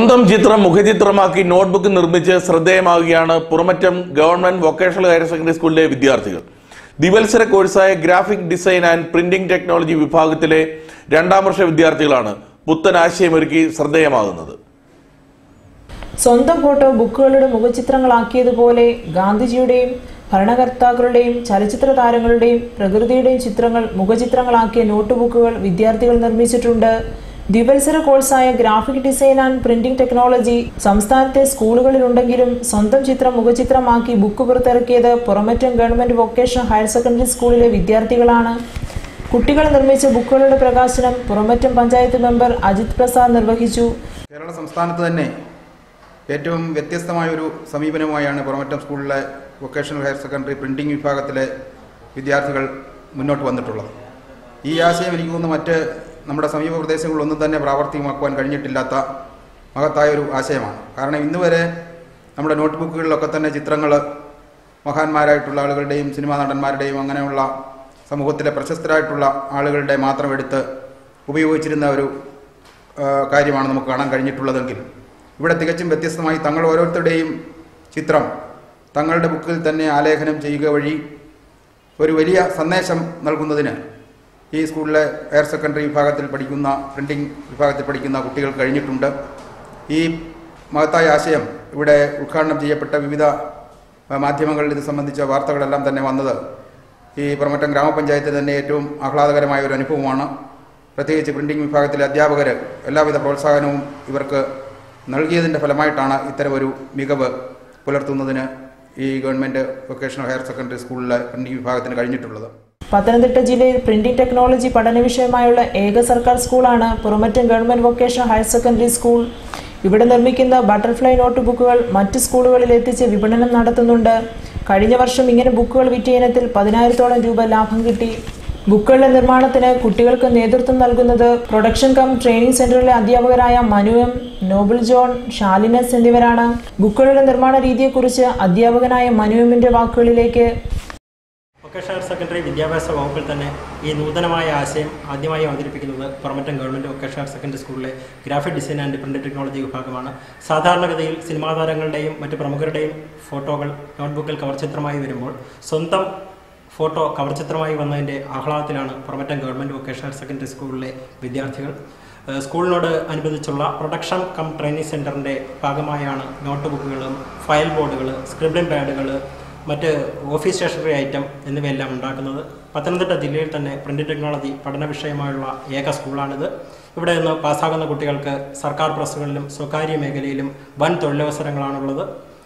സ്വന്തം ചിത്രം മുഖചിത്രമാക്കി നോട്ട്ബുക്ക് നിർമ്മിച്ച് ശ്രദ്ധേയമാകുകയാണ് Puramattom government vocational higher secondary സ്കൂളിലെ വിദ്യാർത്ഥികൾ ദിവത്സര കോഴ്സായ graphic design and printing technology വിഭാഗത്തിലെ രണ്ടാം വർഷ വിദ്യാർത്ഥികളാണ് പുത്തൻ ആശയമൊരുക്കി ശ്രദ്ധേയമാകുന്നത് സ്വന്തം ഫോട്ടോ ബുക്കുകളുടെ മുഖചിത്രങ്ങളാക്കിയതുപോലെ ഗാന്ധിജിയുടെയും ഭരണകർത്താക്കളുടെയും ചലച്ചിത്ര താരങ്ങളുടെയും പ്രകൃതിയുടെയും ചിത്രങ്ങൾ മുഖചിത്രങ്ങളാക്കിയ നോട്ട് ബുക്കുകൾ വിദ്യാർത്ഥികൾ നിർമ്മിച്ചിട്ടുണ്ട് ദ്വിവത്സര കോഴ്സായ graphic design and printing technology സംസ്ഥാനത്തെ സ്കൂളുകളിലുണ്ടെങ്കിലും സ്വന്തം ചിത്രം മുഖചിത്രമാക്കി ബുക്ക് പുറത്തിറക്കിയത് Puramattom government vocational higher secondary സ്കൂളിലെ വിദ്യാർത്ഥികളാണ് കുട്ടികൾ നിർമ്മിച്ച ബുക്കുകളുടെ പ്രകാശനം പുറമറ്റം പഞ്ചായത്ത് മെമ്പർ അജിത് പ്രസാദ് നിർവഹിച്ചു കേരള സംസ്ഥാനത്ത് തന്നെ ഏറ്റവും വ്യത്യസ്തമായ ഒരു സമീപനവുമായാണ് പുറമറ്റം സ്കൂളിലെ വൊക്കേഷണൽ ഹയർ സെക്കൻഡറി പ്രിൻറ്റിംഗ് വിഭാഗത്തിലെ വിദ്യാർത്ഥികൾ മുന്നോട്ട് വന്നിട്ടുള്ളത് ഈ ആശയം എനിക്ക് തോന്നുന്നു മറ്റ് നമ്മുടെ സമീപ പ്രദേശങ്ങളിലൊന്നും തന്നെ പ്രാവർത്തികമാക്കുവാൻ കഴിഞ്ഞിട്ടില്ലാത്ത മഹത്തായ ഒരു ആശയമാണ് കാരണം ഇന്ന് വരെ നമ്മുടെ നോട്ട് ബുക്കുകളിലൊക്കെ തന്നെ ചിത്രങ്ങൾ മഹാന്മാരായിട്ടുള്ള ആളുകളുടെയും സിനിമാ നടന്മാരുടെയും അങ്ങനെയുള്ള സമൂഹത്തിലെ പ്രശസ്തരായിട്ടുള്ള ആളുകളുടെ മാത്രം എടുത്ത് ഉപയോഗിച്ചിരുന്ന ഒരു ആ, കാര്യമാണ് നമുക്ക് കാണാൻ കഴിഞ്ഞിട്ടുള്ളതെങ്കിൽ ഇവിടെ തികച്ചും വ്യത്യസ്തമായി തങ്ങൾ ഓരോരുത്തരുടെയും ചിത്രം തങ്ങളുടെ ബുക്കിൽ തന്നെ ആലേഖനം ചെയ്യുക വഴി ഒരു വലിയ സന്ദേശം നൽകുന്നതിന് ഈ സ്കൂളിലെ ഹയർ സെക്കൻഡറി വിഭാഗത്തിൽ പഠിക്കുന്ന പ്രിൻറ്റിംഗ് വിഭാഗത്തിൽ പഠിക്കുന്ന കുട്ടികൾ കഴിഞ്ഞിട്ടുണ്ട് ഈ മഹത്തായ ആശയം ഇവിടെ ഉദ്ഘാടനം ചെയ്യപ്പെട്ട വിവിധ ആ, മാധ്യമങ്ങളിൽ ഇത് സംബന്ധിച്ച വാർത്തകളെല്ലാം തന്നെ വന്നത് ഈ പുറമറ്റം ഗ്രാമപഞ്ചായത്തിൽ തന്നെ ഏറ്റവും ആഹ്ലാദകരമായ ഒരു അനുഭവമാണ് പ്രത്യേകിച്ച് പ്രിൻറ്റിംഗ് വിഭാഗത്തിലെ അധ്യാപകർ എല്ലാവിധ പ്രോത്സാഹനവും ഇവർക്ക് നൽകിയതിൻ്റെ ഫലമായിട്ടാണ് ഇത്തരമൊരു മികവ് പുലർത്തുന്നതിന് ഈ ഗവൺമെൻറ് വൊക്കേഷണൽ ഹയർ സെക്കൻഡറി സ്കൂളിലെ പ്രിൻറ്റിംഗ് വിഭാഗത്തിന് കഴിഞ്ഞിട്ടുള്ളത് പത്തനംതിട്ട ജില്ലയിൽ പ്രിന്റിംഗ് ടെക്നോളജി പഠന വിഷയമായുള്ള ഏക സർക്കാർ സ്കൂളാണ് Puramattom government vocational higher secondary school ഇവിടെ നിർമ്മിക്കുന്ന ബട്ടർഫ്ലൈ നോട്ട് ബുക്കുകൾ മറ്റ് സ്കൂളുകളിൽ എത്തിച്ച് വിപണനം നടത്തുന്നുണ്ട് കഴിഞ്ഞ വർഷം ഇങ്ങനെ ബുക്കുകൾ വിറ്റ ഇനത്തിൽ പതിനായിരത്തോളം രൂപ ലാഭം കിട്ടി ബുക്കുകളുടെ നിർമ്മാണത്തിന് കുട്ടികൾക്ക് നേതൃത്വം നൽകുന്നത് പ്രൊഡക്ഷൻ കം ട്രെയിനിംഗ് സെന്ററിലെ അധ്യാപകരായ മനു എം നോബിൾ ജോൺ ഷാലിനസ് എന്നിവരാണ് ബുക്കുകളുടെ നിർമ്മാണ രീതിയെക്കുറിച്ച് അധ്യാപകനായ മനു എമ്മിന്റെ വാക്കുകളിലേക്ക് വൊക്കേഷണൽ ഹയർ സെക്കൻഡറി വിദ്യാഭ്യാസ വകുപ്പിൽ തന്നെ ഈ നൂതനമായ ആശയം ആദ്യമായി അവതരിപ്പിക്കുന്നത് Puramattom government vocational higher secondary സ്കൂളിലെ graphic design and print technology വിഭാഗമാണ് സാധാരണഗതിയിൽ സിനിമാ താരങ്ങളുടെയും മറ്റ് പ്രമുഖരുടെയും ഫോട്ടോകൾ നോട്ട്ബുക്കിൽ കവർ ചിത്രമായി വരുമ്പോൾ സ്വന്തം ഫോട്ടോ കവർ ചിത്രമായി വന്നതിൻ്റെ ആഹ്ലാദത്തിലാണ് Puramattom government vocational higher secondary സ്കൂളിലെ വിദ്യാർത്ഥികൾ ഏഹ് സ്കൂളിനോട് അനുബന്ധിച്ചുള്ള പ്രൊഡക്ഷൻ കം ട്രെയിനിങ് സെൻറ്ററിൻ്റെ ഭാഗമായാണ് നോട്ട് ബുക്കുകളും ഫയൽ ബോർഡുകൾ സ്ക്രിബ്ലിംഗ് പാഡുകൾ മറ്റ് ഓഫീസ് സ്റ്റേഷനറി ഐറ്റം എന്നിവയെല്ലാം ഉണ്ടാക്കുന്നത് പത്തനംതിട്ട ജില്ലയിൽ തന്നെ പ്രിന്റ് ടെക്നോളജി പഠന വിഷയമായുള്ള ഏക സ്കൂളാണിത് ഇവിടെ നിന്ന് പാസ്സാകുന്ന കുട്ടികൾക്ക് സർക്കാർ പ്രസ്സുകളിലും സ്വകാര്യ മേഖലയിലും വൻ തൊഴിലവസരങ്ങളാണുള്ളത്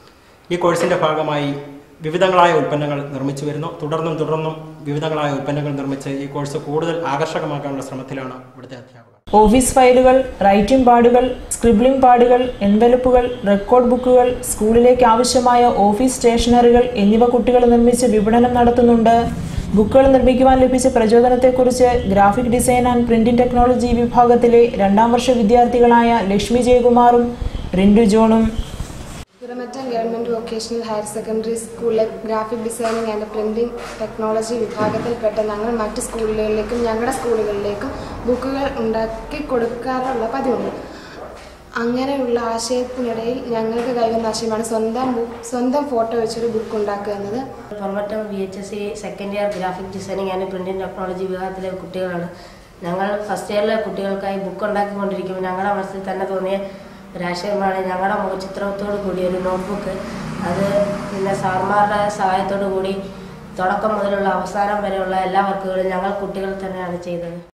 ഈ കോഴ്സിൻ്റെ ഭാഗമായി വിവിധങ്ങളായ ഉൽപ്പന്നങ്ങൾ നിർമ്മിച്ചു വരുന്നു തുടർന്നും തുടർന്നും വിവിധങ്ങളായ ഉൽപ്പന്നങ്ങൾ നിർമ്മിച്ച് ഈ കോഴ്സ് കൂടുതൽ ആകർഷകമാക്കാനുള്ള ശ്രമത്തിലാണ് ഇവിടുത്തെ അധ്യാപകർ ഓഫീസ് ഫയലുകൾ റൈറ്റിംഗ് പാഡുകൾ സ്ക്രിബ്ലിംഗ് പാഡുകൾ എൻവലപ്പുകൾ റെക്കോർഡ് ബുക്കുകൾ സ്കൂളിലേക്ക് ആവശ്യമായ ഓഫീസ് സ്റ്റേഷനറികൾ എന്നിവ കുട്ടികൾ നിർമ്മിച്ച് വിപണനം നടത്തുന്നുണ്ട് ബുക്കുകൾ നിർമ്മിക്കുവാൻ ലഭിച്ച പ്രചോദനത്തെക്കുറിച്ച് graphic design and printing technology വിഭാഗത്തിലെ രണ്ടാം വർഷ വിദ്യാർത്ഥികളായ ലക്ഷ്മി ജയകുമാറും റിൻഡു ജോണും Puramattom government vocational higher secondary സ്കൂളിലെ graphic designing and printing technology വിഭാഗത്തിൽപ്പെട്ട ഞങ്ങൾ മറ്റ് സ്കൂളുകളിലേക്കും ഞങ്ങളുടെ സ്കൂളുകളിലേക്കും ബുക്കുകൾ ഉണ്ടാക്കി കൊടുക്കാറുള്ള പതിവുണ്ട് അങ്ങനെയുള്ള ആശയത്തിനിടയിൽ ഞങ്ങൾക്ക് കൈവന്ന ആശയമാണ് സ്വന്തം ബുക്ക് സ്വന്തം ഫോട്ടോ വെച്ചൊരു ബുക്ക് ഉണ്ടാക്കുക എന്നത് Puramattom V H S C second year graphic designing and printing technology വിഭാഗത്തിലെ കുട്ടികളാണ് ഞങ്ങൾ ഫസ്റ്റ് ഇയറിലെ കുട്ടികൾക്കായി ബുക്ക് ഉണ്ടാക്കിക്കൊണ്ടിരിക്കുമ്പോൾ ഞങ്ങളുടെ മനസ്സിൽ തന്നെ തോന്നിയ ഒരാശയമാണ് ഞങ്ങളുടെ മുഖചിത്രത്തോടു കൂടി ഒരു നോട്ട്ബുക്ക് അത് പിന്നെ സാർമാരുടെ സഹായത്തോടു കൂടി തുടക്കം മുതലുള്ള അവസാനം വരെയുള്ള എല്ലാ വർക്കുകളും ഞങ്ങൾ കുട്ടികൾ തന്നെയാണ് ചെയ്തത്